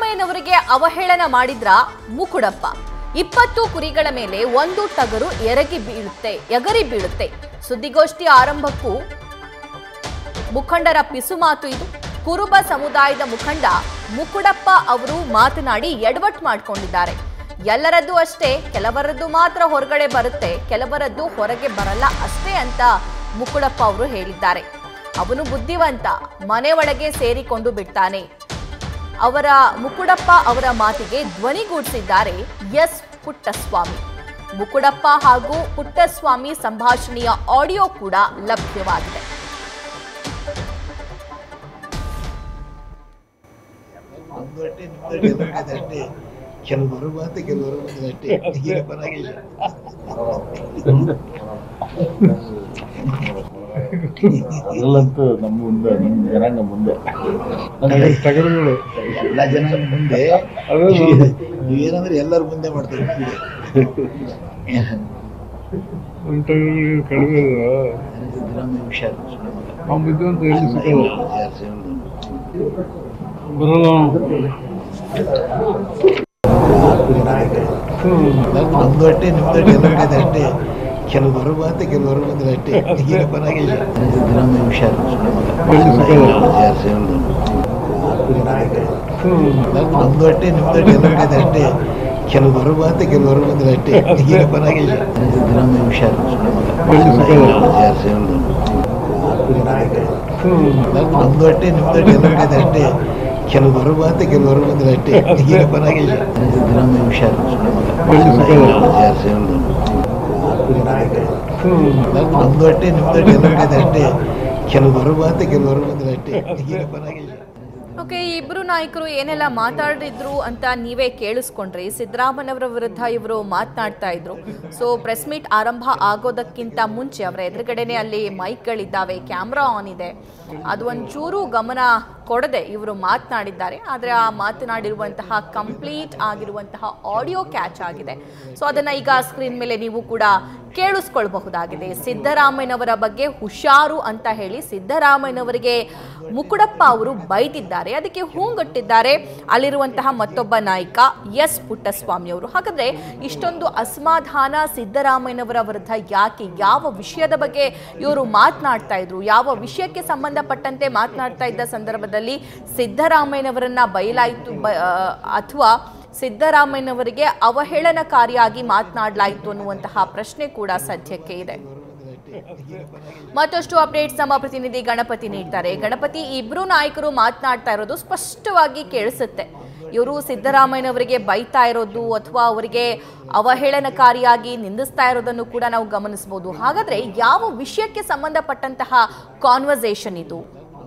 ಸಿದ್ದರಾಮಯ್ಯನವರಿಗೆ ಅವಹೇಳನ ಮಾಡಿದ್ರ ಮುಕುಡಪ್ಪ ಇಪ್ಪತ್ತು ಕುರಿಗಳ ಮೇಲೆ ಒಂದು ಟಗರು ಎರಗಿ ಬೀಳುತ್ತೆ ಎಗರಿ ಬೀಳುತ್ತೆ ಸುದ್ದಿಗೋಷ್ಠಿ ಆರಂಭಕ್ಕೂ ಮುಖಂಡರ ಪಿಸುಮಾತು ಇದು ಕುರುಬ ಸಮುದಾಯದ ಮುಖಂಡ ಮುಕುಡಪ್ಪ ಅವರು ಮಾತನಾಡಿ ಎಡವಟ್ ಮಾಡ್ಕೊಂಡಿದ್ದಾರೆ ಎಲ್ಲರದ್ದು ಅಷ್ಟೇ ಕೆಲವರದ್ದು ಮಾತ್ರ ಹೊರಗಡೆ ಬರುತ್ತೆ ಕೆಲವರದ್ದು ಹೊರಗೆ ಬರಲ್ಲ ಅಷ್ಟೇ ಅಂತ ಮುಕುಡಪ್ಪ ಅವರು ಹೇಳಿದ್ದಾರೆ ಅವನು ಬುದ್ಧಿವಂತ ಮನೆ ಒಳಗೆ ಸೇರಿಕೊಂಡು ಬಿಡ್ತಾನೆ ಅವರ ಮುಕುಡಪ್ಪ ಅವರ ಮಾತಿಗೆ ಧ್ವನಿಗೂಡಿಸಿದ್ದಾರೆ ಎಸ್ ಪುಟ್ಟಸ್ವಾಮಿ ಮುಕುಡಪ್ಪ ಹಾಗೂ ಪುಟ್ಟಸ್ವಾಮಿ ಸಂಭಾಷಣೆಯ ಆಡಿಯೋ ಕೂಡ ಲಭ್ಯವಾಗಿದೆ ಒಂದು ಅಟ್ಟೆ ನಿಮ್ದು ಅಟ್ಟೆ ಎಲ್ಲರಿಗೂ ಅಟ್ಟೆ ಕೆಲವರು ಮಾತು ಕೆಲವರು ಬಂದ್ರೆ ಅಟ್ಟೆ ಹೀಗೆ ಪರವಾಗಿಲ್ಲ ಅದ್ರಲ್ಲಂತೂ ನಮ್ಮ ಮುಂದೆ ನಮ್ಮ ಜನಾಂಗ ಮುಂದೆ ಅಂದ್ರೆ ಟಗರುಗಳು ಎಲ್ಲ ಜನ ಮುಂದೆ ಅದು ನೀವೇನಂದ್ರೆ ಎಲ್ಲರ ಮುಂದೆ ಮಾಡ್ತಾರೆ ಒಂದು ಟಗರುಗಳು ಕಡಿಮೆ ಸಿದ್ದರಾಮಯ್ಯ ಹುಷಾರು ಸುಳ್ಳು ಮಗ. ಅವ್ನು ಬುದ್ಧಿವಂತ ಎಲ್ಲಿ ಸಿಕ್ಕಲ್ಲ ಯಾರು ಹೇಳುದು? ಬರಲ್ಲ ಕುರಿ ನಾಯಕರು. ನಮ್ದು ಅಟ್ಟೆ ನಿಮ್ದು ಅಟ್ಟೆ ಎಲ್ಲರಿಗೂ ಅಟ್ಟೆ ಕೆಲವರು ಮಾತು ಕೆಲವರು ಬಂದ್ರೆ ಅಟ್ಟೆ ಹೀಗೆ ಪರವಾಗಿಲ್ಲ ಸಿದ್ದರಾಮಯ್ಯ ಹುಷಾರು ಸುಳ್ಳು ಮಗ. ಎಲ್ಲಿ ಸಿಕ್ಕಲ್ಲ ಯಾರು ಹೇಳುದು? ಕುರಿ ನಾಯಕರು. ನಮ್ದು ಅಟ್ಟೆ ನಿಮ್ದು ಅಟ್ಟೆ ಎಲ್ಲರಿಗೂ ಅಟ್ಟೆ ಕೆಲವರು ಮಾತು ಕೆಲವರು ಬಂದ್ರೆ ಅಟ್ಟೆ ಹೀಗೆ ಪರವಾಗಿಲ್ಲ ಸಿದ್ದರಾಮಯ್ಯ ಹುಷಾರು ಸುಳ್ಳು ಮಗ. ಎಲ್ಲಿ ಸಿಕ್ಕಲ್ಲ ಯಾರು ಹೇಳುದು? ಕುರಿ ನಾಯಕರು. ನಮ್ದು ಅಟ್ಟೆ ನಿಮ್ದು ಅಟ್ಟೆ ಎಲ್ಲರಿಗೂ ಅಟ್ಟೆ ಕೆಲವರು ಮಾತು ಕೆಲವರು ಬಂದ್ರೆ ಅಟ್ಟೆ ಹೀಗೆ ಪರವಾಗಿಲ್ಲ ಸಿದ್ದರಾಮಯ್ಯ ಹುಷಾರು ಸುಳ್ಳು ಮಗ. ಎಲ್ಲಿ ಸಿಕ್ಕಲ್ಲ ಯಾರು ಹೇಳುದು? ಕುರಿ ನಾಯಕರು. ನಮ್ದು ಅಟ್ಟೆ ನಿಮ್ದು ಅಟ್ಟೆ ಎಲ್ಲರಿಗೂ ಅಟ್ಟೆ ಕೆಲವರು ಮಾತು ಕೆಲವರು ಬಂದ್ರೆ ಅಟ್ಟೆ ಹೀಗೆ ಪರವಾಗಿಲ್ಲ ಓಕೆ ಈ ಇಬ್ರು ನಾಯಕರು ಏನೆಲ್ಲ ಮಾತಾಡಿದ್ರು ಅಂತ ನೀವೇ ಕೇಳಿಸ್ಕೊಂಡ್ರಿ ಸಿದ್ದರಾಮಯ್ಯನವರ ವಿರುದ್ಧ ಇವರು ಮಾತನಾಡ್ತಾ ಇದ್ರು ಸೊ ಪ್ರೆಸ್ ಮೀಟ್ ಆರಂಭ ಆಗೋದಕ್ಕಿಂತ ಮುಂಚೆ ಅವರ ಎದುರುಗಡೆನೆ ಅಲ್ಲಿ ಮೈಕ್ಗಳಿದ್ದಾವೆ ಕ್ಯಾಮ್ರಾ ಆನ್ ಇದೆ ಅದು ಒಂಚೂರು ಗಮನ ಕೊಡದೆ ಇವರು ಮಾತನಾಡಿದ್ದಾರೆ ಆದರೆ ಆ ಮಾತನಾಡಿರುವಂತಹ ಕಂಪ್ಲೀಟ್ ಆಗಿರುವಂತಹ ಆಡಿಯೋ ಕ್ಯಾಚ್ ಆಗಿದೆ ಸೊ ಅದನ್ನ ಈಗ ಸ್ಕ್ರೀನ್ ಮೇಲೆ ನೀವು ಕೂಡ ಕೇಳಿಸ್ಕೊಳ್ಬಹುದಾಗಿದೆ ಸಿದ್ದರಾಮಯ್ಯನವರ ಬಗ್ಗೆ ಹುಷಾರು ಅಂತ ಹೇಳಿ ಸಿದ್ದರಾಮಯ್ಯನವರಿಗೆ ಮುಕುಡಪ್ಪ ಅವರು ಬೈದಿದ್ದಾರೆ ಅದಕ್ಕೆ ಹೂಂಗಟ್ಟಿದ್ದಾರೆ ಅಲ್ಲಿರುವಂತಹ ಮತ್ತೊಬ್ಬ ನಾಯಕ ಎಸ್ ಪುಟ್ಟಸ್ವಾಮಿ ಅವರು ಹಾಗಾದ್ರೆ ಇಷ್ಟೊಂದು ಅಸಮಾಧಾನ ಸಿದ್ದರಾಮಯ್ಯನವರ ವಿರುದ್ಧ ಯಾಕೆ ಯಾವ ವಿಷಯದ ಬಗ್ಗೆ ಇವರು ಮಾತನಾಡ್ತಾ ಇದ್ರು ಯಾವ ವಿಷಯಕ್ಕೆ ಸಂಬಂಧಪಟ್ಟಂತೆ ಮಾತನಾಡ್ತಾ ಇದ್ದ ಸಂದರ್ಭದಲ್ಲಿ ಸಿದ್ದರಾಮಯ್ಯನವರನ್ನ ಬಯಲಾಯಿತು ಬ ಅಥವಾ ಸಿದ್ದರಾಮಯ್ಯನವರಿಗೆ ಅವಹೇಳನಕಾರಿಯಾಗಿ ಮಾತನಾಡಲಾಯಿತು ಅನ್ನುವಂತಹ ಪ್ರಶ್ನೆ ಕೂಡ ಸದ್ಯಕ್ಕೆ ಇದೆ ಮತ್ತಷ್ಟು ಅಪ್ಡೇಟ್ಸ್ ನಮ್ಮ ಪ್ರತಿನಿಧಿ ಗಣಪತಿ ನೀಡ್ತಾರೆ ಗಣಪತಿ ಇಬ್ರು ನಾಯಕರು ಮಾತನಾಡ್ತಾ ಇರೋದು ಸ್ಪಷ್ಟವಾಗಿ ಕೇಳಿಸುತ್ತೆ ಇವರು ಸಿದ್ದರಾಮಯ್ಯನವರಿಗೆ ಬೈತಾ ಇರೋದು ಅಥವಾ ಅವರಿಗೆ ಅವಹೇಳನಕಾರಿಯಾಗಿ ನಿಂದಿಸ್ತಾ ಇರೋದನ್ನು ಕೂಡ ನಾವು ಗಮನಿಸಬಹುದು ಹಾಗಾದ್ರೆ ಯಾವ ವಿಷಯಕ್ಕೆ ಸಂಬಂಧಪಟ್ಟಂತಹ ಕಾನ್ವರ್ಸೇಷನ್ ಇದು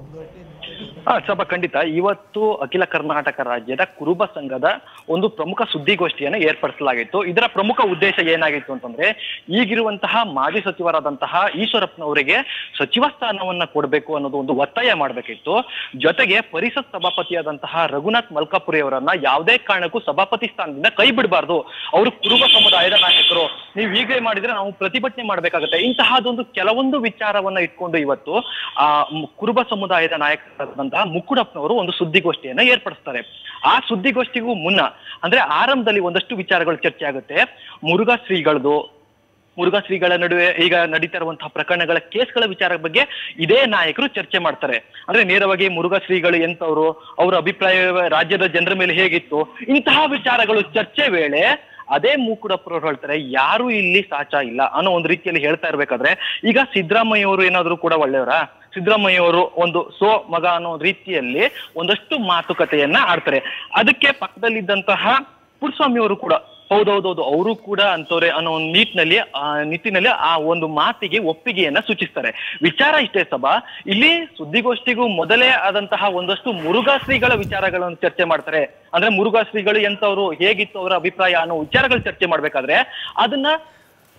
ಹಾ ಸಭಾ ಖಂಡಿತ ಇವತ್ತು ಅಖಿಲ ಕರ್ನಾಟಕ ರಾಜ್ಯದ ಕುರುಬ ಸಂಘದ ಒಂದು ಪ್ರಮುಖ ಸುದ್ದಿಗೋಷ್ಠಿಯನ್ನು ಏರ್ಪಡಿಸಲಾಗಿತ್ತು ಇದರ ಪ್ರಮುಖ ಉದ್ದೇಶ ಏನಾಗಿತ್ತು ಅಂತಂದ್ರೆ ಈಗಿರುವಂತಹ ಮಾಜಿ ಸಚಿವರಾದಂತಹ ಈಶ್ವರಪ್ಪನವರಿಗೆ ಸಚಿವ ಸ್ಥಾನವನ್ನ ಕೊಡಬೇಕು ಅನ್ನೋದು ಒಂದು ಒತ್ತಾಯ ಮಾಡಬೇಕಿತ್ತು ಜೊತೆಗೆ ಪರಿಷತ್ ಸಭಾಪತಿಯಾದಂತಹ ರಘುನಾಥ್ ಮಲ್ಕಾಪುರಿ ಅವರನ್ನ ಯಾವುದೇ ಕಾರಣಕ್ಕೂ ಸಭಾಪತಿ ಸ್ಥಾನದಿಂದ ಕೈ ಬಿಡಬಾರ್ದು ಅವರು ಕುರುಬ ಸಮುದಾಯದ ನಾಯಕರು ನೀವು ಹೀಗೆ ಮಾಡಿದ್ರೆ ನಾವು ಪ್ರತಿಭಟನೆ ಮಾಡಬೇಕಾಗುತ್ತೆ ಇಂತಹದೊಂದು ಕೆಲವೊಂದು ವಿಚಾರವನ್ನ ಇಟ್ಕೊಂಡು ಇವತ್ತು ಆ ಮ್- ಕುರುಬ ಸಮುದಾಯದ ನಾಯಕರಾದಂತಹ ಮುಕ್ಕುಡಪ್ಪನವರು ಒಂದು ಸುದ್ದಿಗೋಷ್ಠಿಯನ್ನ ಏರ್ಪಡಿಸ್ತಾರೆ ಆ ಸುದ್ದಿಗೋಷ್ಠಿಗೂ ಮುನ್ನ ಅಂದ್ರೆ ಆರಂಭದಲ್ಲಿ ಒಂದಷ್ಟು ವಿಚಾರಗಳು ಚರ್ಚೆ ಆಗುತ್ತೆ ಮುರುಘಾ ಶ್ರೀಗಳದು ಮುರುಘಾ ಶ್ರೀಗಳ ನಡುವೆ ಈಗ ನಡೀತಾ ಇರುವಂತಹ ಪ್ರಕರಣಗಳ ಕೇಸ್ಗಳ ವಿಚಾರ ಬಗ್ಗೆ ಇದೇ ನಾಯಕರು ಚರ್ಚೆ ಮಾಡ್ತಾರೆ ಅಂದ್ರೆ ನೇರವಾಗಿ ಮುರುಘಾ ಶ್ರೀಗಳು ಎಂತವ್ರು ಅವರ ಅಭಿಪ್ರಾಯ ರಾಜ್ಯದ ಜನರ ಮೇಲೆ ಹೇಗಿತ್ತು ಇಂತಹ ವಿಚಾರಗಳು ಚರ್ಚೆ ವೇಳೆ ಅದೇ ಮೂಕುಡಪ್ಪರವ್ರು ಹೇಳ್ತಾರೆ ಯಾರು ಇಲ್ಲಿ ಸಾಚ ಇಲ್ಲ ಅನ್ನೋ ಒಂದು ರೀತಿಯಲ್ಲಿ ಹೇಳ್ತಾ ಇರ್ಬೇಕಾದ್ರೆ ಈಗ ಸಿದ್ದರಾಮಯ್ಯ ಅವರು ಏನಾದ್ರು ಕೂಡ ಒಳ್ಳೆಯವರ ಸಿದ್ದರಾಮಯ್ಯ ಅವರು ಒಂದು ಸೋ ಮಗ ಅನ್ನೋ ರೀತಿಯಲ್ಲಿ ಒಂದಷ್ಟು ಮಾತುಕತೆಯನ್ನ ಆಡ್ತಾರೆ ಅದಕ್ಕೆ ಪಕ್ಕದಲ್ಲಿದ್ದಂತಹ ಪುರಸ್ವಾಮಿ ಅವರು ಕೂಡ ಹೌದೌದೌದು ಅವರು ಕೂಡ ಅಂತವ್ರೆ ಅನ್ನೋ ಒಂದು ನಿಟ್ಟಿನಲ್ಲಿ ಆ ನಿಟ್ಟಿನಲ್ಲಿ ಆ ಒಂದು ಮಾತಿಗೆ ಒಪ್ಪಿಗೆಯನ್ನ ಸೂಚಿಸ್ತಾರೆ ವಿಚಾರ ಇಷ್ಟೇ ಸಭಾ ಇಲ್ಲಿ ಸುದ್ದಿಗೋಷ್ಠಿಗೂ ಮೊದಲೇ ಆದಂತಹ ಒಂದಷ್ಟು ಮುರುಘಾ ಶ್ರೀಗಳ ವಿಚಾರಗಳನ್ನು ಚರ್ಚೆ ಮಾಡ್ತಾರೆ ಅಂದ್ರೆ ಮುರುಘಾ ಶ್ರೀಗಳು ಎಂತವ್ರು ಹೇಗಿತ್ತು ಅವರ ಅಭಿಪ್ರಾಯ ಅನ್ನೋ ವಿಚಾರಗಳು ಚರ್ಚೆ ಮಾಡ್ಬೇಕಾದ್ರೆ ಅದನ್ನ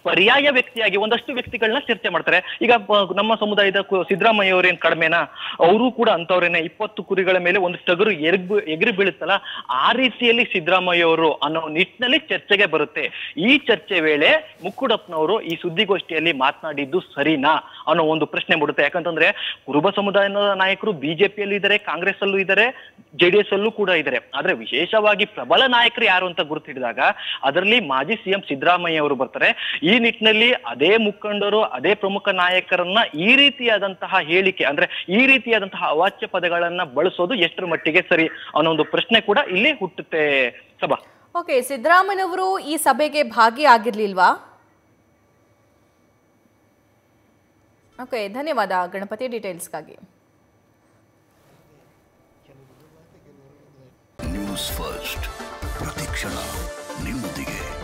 ಪರ್ಯಾಯ ವ್ಯಕ್ತಿಯಾಗಿ ಒಂದಷ್ಟು ವ್ಯಕ್ತಿಗಳನ್ನ ಚರ್ಚೆ ಮಾಡ್ತಾರೆ ಈಗ ಪ- ನಮ್ಮ ಸಮುದಾಯದ ಕು- ಸಿದ್ದರಾಮಯ್ಯ ಅವ್ರೇನ್ ಕಡಿಮೆನಾ ಅವರು ಕೂಡ ಅಂತವ್ರೇನೆ ಇಪ್ಪತ್ತು ಕುರಿಗಳ ಮೇಲೆ ಒಂದು ಟಗರು ಎರ್ಗ್ ಎಗರಿ ಬೀಳುತ್ತಲ್ಲ ಆ ರೀತಿಯಲ್ಲಿ ಸಿದ್ದರಾಮಯ್ಯ ಅವರು ಅನ್ನೋ ನಿಟ್ಟಿನಲ್ಲಿ ಚರ್ಚೆಗೆ ಬರುತ್ತೆ ಈ ಚರ್ಚೆ ವೇಳೆ ಮುಕ್ಕುಡಪ್ಪನವರು ಈ ಸುದ್ದಿಗೋಷ್ಠಿಯಲ್ಲಿ ಮಾತನಾಡಿದ್ದು ಸರಿನಾ ಅನ್ನೋ ಒಂದು ಪ್ರಶ್ನೆ ಮೂಡುತ್ತೆ ಯಾಕಂತಂದ್ರೆ ಕುರುಬ ಸಮುದಾಯದ ನಾಯಕರು ಬಿಜೆಪಿಯಲ್ಲೂ ಇದ್ದಾರೆ ಕಾಂಗ್ರೆಸ್ ಅಲ್ಲೂ ಇದ್ದಾರೆ ಜೆಡಿಎಸ್ ಅಲ್ಲೂ ಕೂಡ ಇದ್ದಾರೆ ಆದ್ರೆ ವಿಶೇಷವಾಗಿ ಪ್ರಬಲ ನಾಯಕರು ಯಾರು ಅಂತ ಗುರುತು ಹಿಡಿದಾಗ ಅದರಲ್ಲಿ ಮಾಜಿ ಸಿಎಂ ಸಿದ್ದರಾಮಯ್ಯ ಅವರು ಬರ್ತಾರೆ ಈ ನಿಟ್ಟಿನಲ್ಲಿ ಅದೇ ಮುಖಂಡರು ಅದೇ ಪ್ರಮುಖ ನಾಯಕರನ್ನ ಈ ರೀತಿಯಾದಂತಹ ಹೇಳಿಕೆ ಅಂದ್ರೆ ಈ ರೀತಿಯಾದಂತಹ ಅವಾಚ್ಯ ಪದಗಳನ್ನ ಬಳಸೋದು ಎಷ್ಟರ ಮಟ್ಟಿಗೆ ಸರಿ ಅನ್ನೋ ಒಂದು ಪ್ರಶ್ನೆ ಕೂಡ ಇಲ್ಲಿ ಹುಟ್ಟುತ್ತೆ ಸಭಾ ಓಕೆ ಸಿದ್ದರಾಮಯ್ಯನವರು ಈ ಸಭೆಗೆ ಭಾಗಿಯಾಗಿರ್ಲಿಲ್ವಾ ಓಕೆ ಧನ್ಯವಾದ ಗಣಪತಿ ಡೀಟೇಲ್ಸ್ಗಾಗಿ ನ್ಯೂಸ್ ಫಸ್ಟ್ ಪ್ರತಿಕ್ಷಣ ನಿಮ್ಮೊಂದಿಗೆ